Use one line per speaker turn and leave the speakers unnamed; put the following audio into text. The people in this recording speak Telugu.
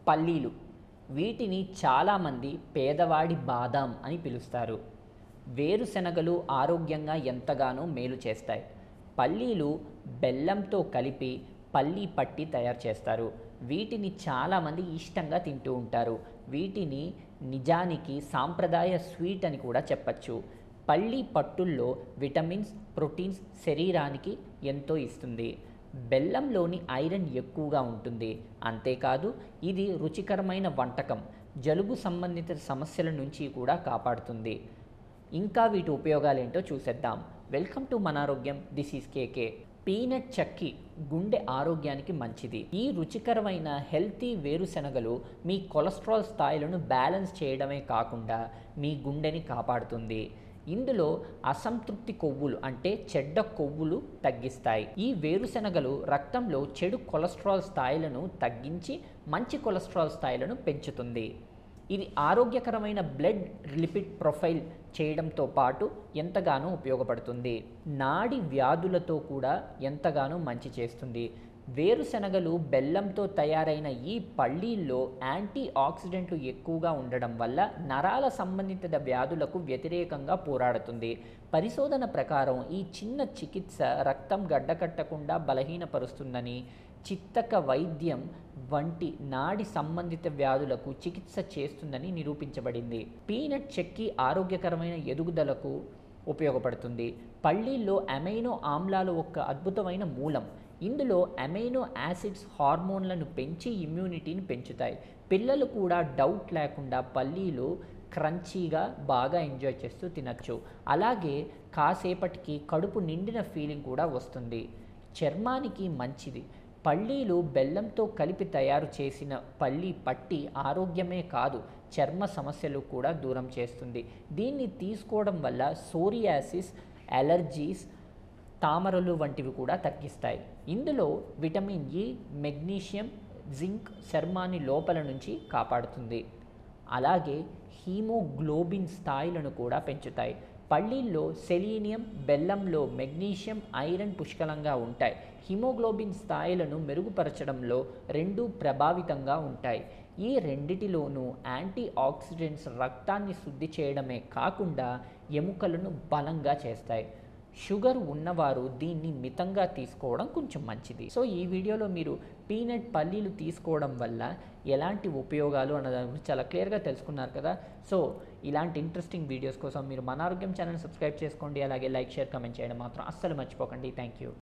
పల్లీలు వీటిని చాలామంది పేదవాడి బాదాం అని పిలుస్తారు వేరుశనగలు ఆరోగ్యంగా ఎంతగానో మేలు చేస్తాయి పల్లీలు బెల్లంతో కలిపి పల్లీ పట్టి తయారు చేస్తారు వీటిని చాలామంది ఇష్టంగా తింటూ ఉంటారు వీటిని నిజానికి సాంప్రదాయ స్వీట్ అని కూడా చెప్పచ్చు పల్లి పట్టుల్లో విటమిన్స్ ప్రోటీన్స్ శరీరానికి ఎంతో ఇస్తుంది బెల్లంలోని ఐరన్ ఎక్కువగా ఉంటుంది అంతేకాదు ఇది రుచికరమైన వంటకం జలుబు సంబంధిత సమస్యల నుంచి కూడా కాపాడుతుంది ఇంకా వీటి ఉపయోగాలు ఏంటో చూసేద్దాం వెల్కమ్ టు మన ఆరోగ్యం this is KK peanut chikki గుండె ఆరోగ్యానికి మంచిది ఈ రుచికరమైన హెల్తీ వేరుశనగలు మీ కొలెస్ట్రాల్ స్థాయిలను బ్యాలెన్స్ చేయడమే కాకుండా మీ గుండెని కాపాడుతుంది ఇందులో అసంతృప్తి కొవ్వులు అంటే చెడ్డ కొవ్వులు తగ్గిస్తాయి ఈ వేరుశనగలు రక్తంలో చెడు కొలెస్ట్రాల్ స్థాయిలను తగ్గించి మంచి కొలెస్ట్రాల్ స్థాయిలను పెంచుతుంది ఇది ఆరోగ్యకరమైన బ్లడ్ లిపిడ్ ప్రొఫైల్ చేయడంతో పాటు ఎంతగానో ఉపయోగపడుతుంది నాడి వ్యాధులతో కూడా ఎంతగానో మంచి చేస్తుంది వేరుశనగలు బెల్లంతో తయారైన ఈ పల్లీల్లో యాంటీ ఆక్సిడెంట్లు ఎక్కువగా ఉండడం వల్ల నరాల సంబంధిత వ్యాధులకు వ్యతిరేకంగా పోరాడుతుంది పరిశోధన ప్రకారం ఈ చిన్న చికిత్స రక్తం గడ్డకట్టకుండా బలహీనపరుస్తుందని చిత్తక వైద్యం వంటి నాడి సంబంధిత వ్యాధులకు చికిత్స చేస్తుందని నిరూపించబడింది పీనట్ చెక్కి ఆరోగ్యకరమైన ఎదుగుదలకు ఉపయోగపడుతుంది పల్లీల్లో అమైనో ఆమ్లాలు ఒక అద్భుతమైన మూలం ఇందులో అమైనో యాసిడ్స్ హార్మోన్లను పెంచి ఇమ్యూనిటీని పెంచుతాయి పిల్లలు కూడా డౌట్ లేకుండా పల్లీలు క్రంచీగా బాగా ఎంజాయ్ చేస్తూ తినచ్చు అలాగే కాసేపటికి కడుపు నిండిన ఫీలింగ్ కూడా వస్తుంది చర్మానికి మంచిది పల్లీలు బెల్లంతో కలిపి తయారు చేసిన పల్లి పట్టి ఆరోగ్యమే కాదు చర్మ సమస్యలు కూడా దూరం చేస్తుంది దీన్ని తీసుకోవడం వల్ల సోరియాసిస్ అలర్జీస్ తామరలు వంటివి కూడా తగ్గిస్తాయి ఇందులో విటమిన్ ఇ మెగ్నీషియం జింక్ చర్మాన్ని లోపల నుంచి కాపాడుతుంది అలాగే హీమోగ్లోబిన్ స్థాయిలను కూడా పెంచుతాయి పల్లీల్లో సెలీనియం బెల్లంలో మెగ్నీషియం ఐరన్ పుష్కలంగా ఉంటాయి హిమోగ్లోబిన్ స్థాయిలను మెరుగుపరచడంలో రెండు ప్రభావితంగా ఉంటాయి ఈ రెండిటిలోనూ యాంటీ ఆక్సిడెంట్స్ రక్తాన్ని శుద్ధి చేయడమే కాకుండా ఎముకలను బలంగా చేస్తాయి షుగర్ ఉన్నవారు దీన్ని మితంగా తీసుకోవడం కొంచెం మంచిది సో ఈ వీడియోలో మీరు పీనట్ పల్లీలు తీసుకోవడం వల్ల ఎలాంటి ఉపయోగాలు అన్న దాని గురించి చాలా క్లియర్గా తెలుసుకున్నారు కదా సో ఇలాంటి ఇంట్రెస్టింగ్ వీడియోస్ కోసం మీరు మన ఆరోగ్యం ఛానల్ సబ్స్క్రైబ్ చేసుకోండి అలాగే లైక్ షేర్ కమెంట్ చేయడం మాత్రం అస్సలు మర్చిపోకండి థ్యాంక్ యూ